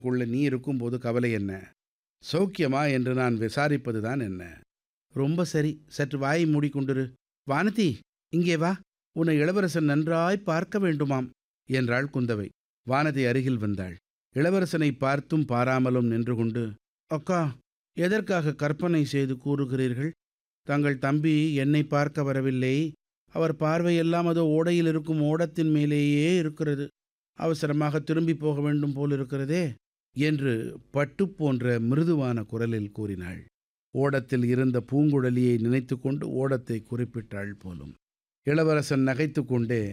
உள்ள நீ இருக்கும்போது கவலை என்ன சௌக்கியமா என்று நான் விசாரிப்பதுதான் என்ன ரொம்ப சரி சற்று வாயை மூடிக்கொண்டிரு வானதி இங்கே வா உன்னை இளவரசன் நன்றாய் பார்க்க வேண்டுமாம் என்றாள் குந்தவை வானதி அருகில் வந்தாள் இளவரசனை பார்த்தும் பாராமலும் நின்று கொண்டு அக்கா எதற்காக கற்பனை செய்து கூறுகிறீர்கள் தங்கள் தம்பி என்னை பார்க்க வரவில்லை அவர் பார்வையெல்லாம் அதோ ஓடையில் இருக்கும் ஓடத்தின் மேலேயே இருக்கிறது அவசரமாக திரும்பி போக வேண்டும் போல் இருக்கிறதே என்று பட்டு போன்ற மிருதுவான குரலில் கூறினாள் ஓடத்தில் இருந்த பூங்குழலியை நினைத்து கொண்டு ஓடத்தை குறிப்பிட்டாள் போலும் இளவரசன் நகைத்து கொண்டே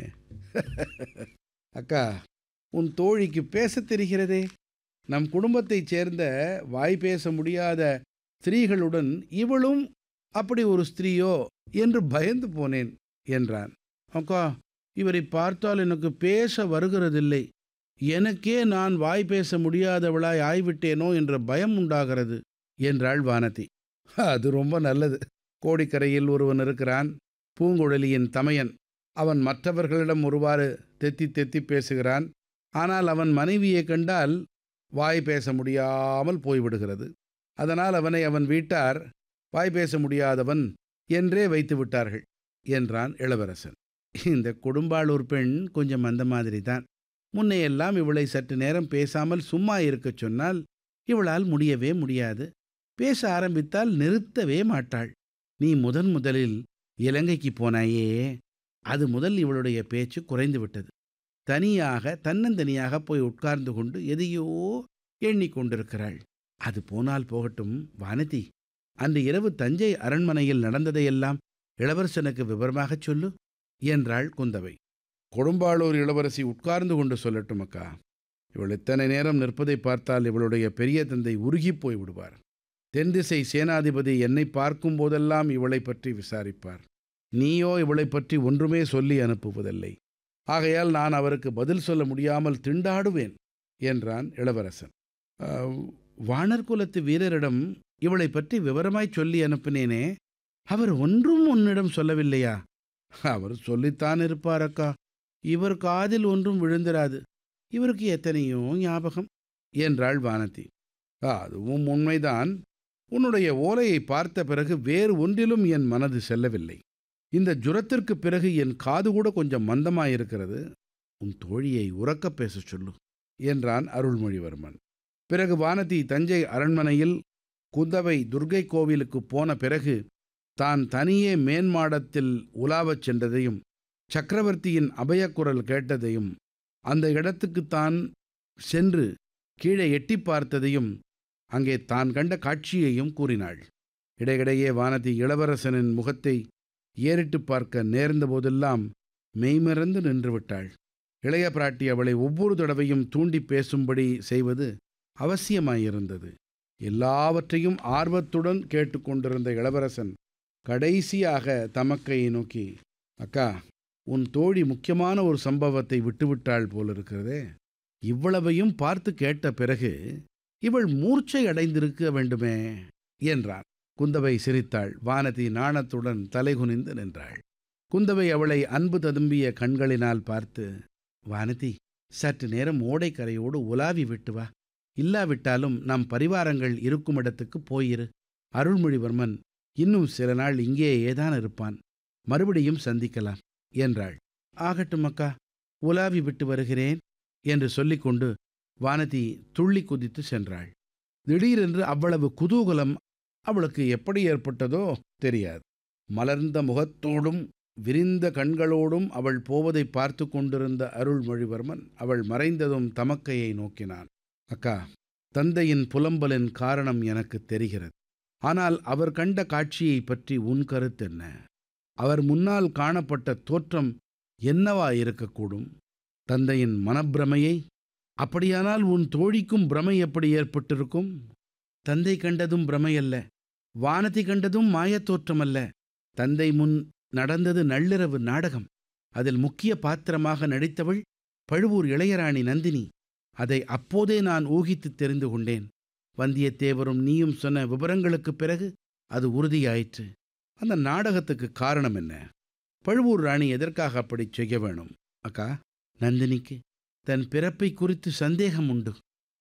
அக்கா உன் தோழிக்கு பேசத் தெரிகிறதே நம் குடும்பத்தைச் சேர்ந்த வாய் பேச முடியாத ஸ்திரீகளுடன் இவளும் அப்படி ஒரு ஸ்திரீயோ என்று பயந்து போனேன் என்றான் அக்கா இவரை பார்த்தால் எனக்கு பேச வருகிறதில்லை எனக்கே நான் வாய் பேச முடியாதவளாய் ஆய்விட்டேனோ என்ற பயம் உண்டாகிறது என்றாள் வானதி அது ரொம்ப நல்லது கோடிக்கரையில் ஒருவன் இருக்கிறான் பூங்குழலியின் தமையன் அவன் மற்றவர்களிடம் ஒருவாறு தெத்தி தெத்தி பேசுகிறான் ஆனால் அவன் மனைவியை கண்டால் வாய் பேச முடியாமல் போய்விடுகிறது அதனால் அவனை அவன் வீட்டார் வாய் பேச முடியாதவன் என்றே வைத்து விட்டார்கள் என்றான் இளவரசன் இந்த கொடும்பாளூர் பெண் கொஞ்சம் அந்த மாதிரி தான் முன்னையெல்லாம் இவளை சற்று நேரம் பேசாமல் சும்மா இருக்கச் சொன்னால் இவளால் முடியவே முடியாது பேச ஆரம்பித்தால் நிறுத்தவே மாட்டாள் நீ முதன் முதலில் இலங்கைக்கு போனாயே அது முதல் இவளுடைய பேச்சு குறைந்து விட்டது தனியாக தன்னந்தனியாக போய் உட்கார்ந்து கொண்டு எதையோ எண்ணிக்கொண்டிருக்கிறாள் அது போனால் போகட்டும் வானதி அன்று இரவு தஞ்சை அரண்மனையில் நடந்ததையெல்லாம் இளவரசனுக்கு விவரமாகச் சொல்லு என்றாள் குந்தவை கொடும்பாளூர் இளவரசி உட்கார்ந்து கொண்டு சொல்லட்டும் அக்கா இவள் இத்தனை நேரம் நிற்பதை பார்த்தால் இவளுடைய பெரிய தந்தை உருகிப் போய் விடுவார் தென்திசை சேனாதிபதி என்னை பார்க்கும் போதெல்லாம் இவளை பற்றி விசாரிப்பார் நீயோ இவளை பற்றி ஒன்றுமே சொல்லி அனுப்புவதில்லை ஆகையால் நான் அவருக்கு பதில் சொல்ல முடியாமல் திண்டாடுவேன் என்றான் இளவரசன் "அஹ், வாணர் குலத்து வீரரிடம் இவளை பற்றி விவரமாய் சொல்லி அனுப்பினேனே அவர் ஒன்றும் உன்னிடம் சொல்லவில்லையா அவர் சொல்லித்தான் இருப்பார் அக்கா இவர் காதில் ஒன்றும் விழுந்திராது இவருக்கு எத்தனையோ ஞாபகம் என்றாள் வானதி அதுவும் உண்மைதான் உன்னுடைய ஓலையை பார்த்த பிறகு வேறு ஒன்றிலும் என் மனது செல்லவில்லை இந்த ஜுரத்திற்கு பிறகு என் காது கூட கொஞ்சம் மந்தமாயிருக்கிறது உன் தோழியை உறக்கப் பேசச் சொல்லு என்றான் அருள்மொழிவர்மன் பிறகு வானதி தஞ்சை அரண்மனையில் குந்தவை துர்க்கை கோவிலுக்கு போன பிறகு தான் தனியே மேன்மாடத்தில் உலாவச் சென்றதையும் சக்கரவர்த்தியின் அபயக்குரல் கேட்டதையும் அந்த இடத்துக்கு தான் சென்று கீழே எட்டி பார்த்ததையும் அங்கே தான் கண்ட காட்சியையும் கூறினாள் இடையிடையே வானதி இளவரசனின் முகத்தை ஏறிட்டு பார்க்க நேர்ந்த போதெல்லாம் மெய்மறந்து நின்றுவிட்டாள் இளைய பிராட்டி அவளை ஒவ்வொரு தடவையும் தூண்டி பேசும்படி செய்வது அவசியமாயிருந்தது எல்லாவற்றையும் ஆர்வத்துடன் கேட்டுக்கொண்டிருந்த இளவரசன் கடைசியாக தமக்கையை நோக்கி அக்கா உன் தோழி முக்கியமான ஒரு சம்பவத்தை விட்டுவிட்டாள் போலிருக்கிறதே இவ்வளவையும் பார்த்து கேட்ட பிறகு இவள் மூர்ச்சை அடைந்திருக்க வேண்டுமே என்றான் குந்தவை சிரித்தாள் வானதி நாணத்துடன் தலைகுனிந்து நின்றாள் குந்தவை அவளை அன்பு ததும்பிய கண்களினால் பார்த்து வானதி சற்று நேரம் ஓடைக்கரையோடு உலாவி விட்டு வா இல்லாவிட்டாலும் நம் பரிவாரங்கள் இருக்கும் இடத்துக்கு போயிரு அருள்மொழிவர்மன் இன்னும் சில நாள் இங்கே ஏதான் இருப்பான் மறுபடியும் சந்திக்கலாம் என்றாள் ஆகட்டும் அக்கா உலாவி விட்டு வருகிறேன் என்று சொல்லிக்கொண்டு வானதி துள்ளி குதித்து சென்றாள் திடீரென்று அவ்வளவு குதூகலம் அவளுக்கு எப்படி ஏற்பட்டதோ தெரியாது மலர்ந்த முகத்தோடும் விரிந்த கண்களோடும் அவள் போவதை பார்த்து கொண்டிருந்த அருள்மொழிவர்மன் அவள் மறைந்ததும் தமக்கையை நோக்கினான் அக்கா தந்தையின் புலம்பலின் காரணம் எனக்கு தெரிகிறது ஆனால் அவர் கண்ட காட்சியை பற்றி உன் கருத்தென்ன அவர் முன்னால் காணப்பட்ட தோற்றம் என்னவா இருக்கக்கூடும் தந்தையின் மனப்பிரமையை அப்படியானால் உன் தோழிக்கும் பிரமை எப்படி ஏற்பட்டிருக்கும் தந்தை கண்டதும் பிரமையல்ல வானதி கண்டதும் மாயத் தோற்றமல்ல தந்தை முன் நடந்தது நள்ளிரவு நாடகம் அதில் முக்கிய பாத்திரமாக நடித்தவள் பழுவூர் இளையராணி நந்தினி அதை அப்போதே நான் ஊகித்து தெரிந்து கொண்டேன் வந்தியத்தேவரும் நீயும் சொன்ன விவரங்களுக்குப் பிறகு அது உறுதியாயிற்று அந்த நாடகத்துக்கு காரணம் என்ன பழுவூர் ராணி எதற்காக அப்படி செய்ய வேணும் அக்கா நந்தினிக்கு தன் பிறப்பை குறித்து சந்தேகம் உண்டு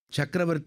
சக்கரவர்த்தி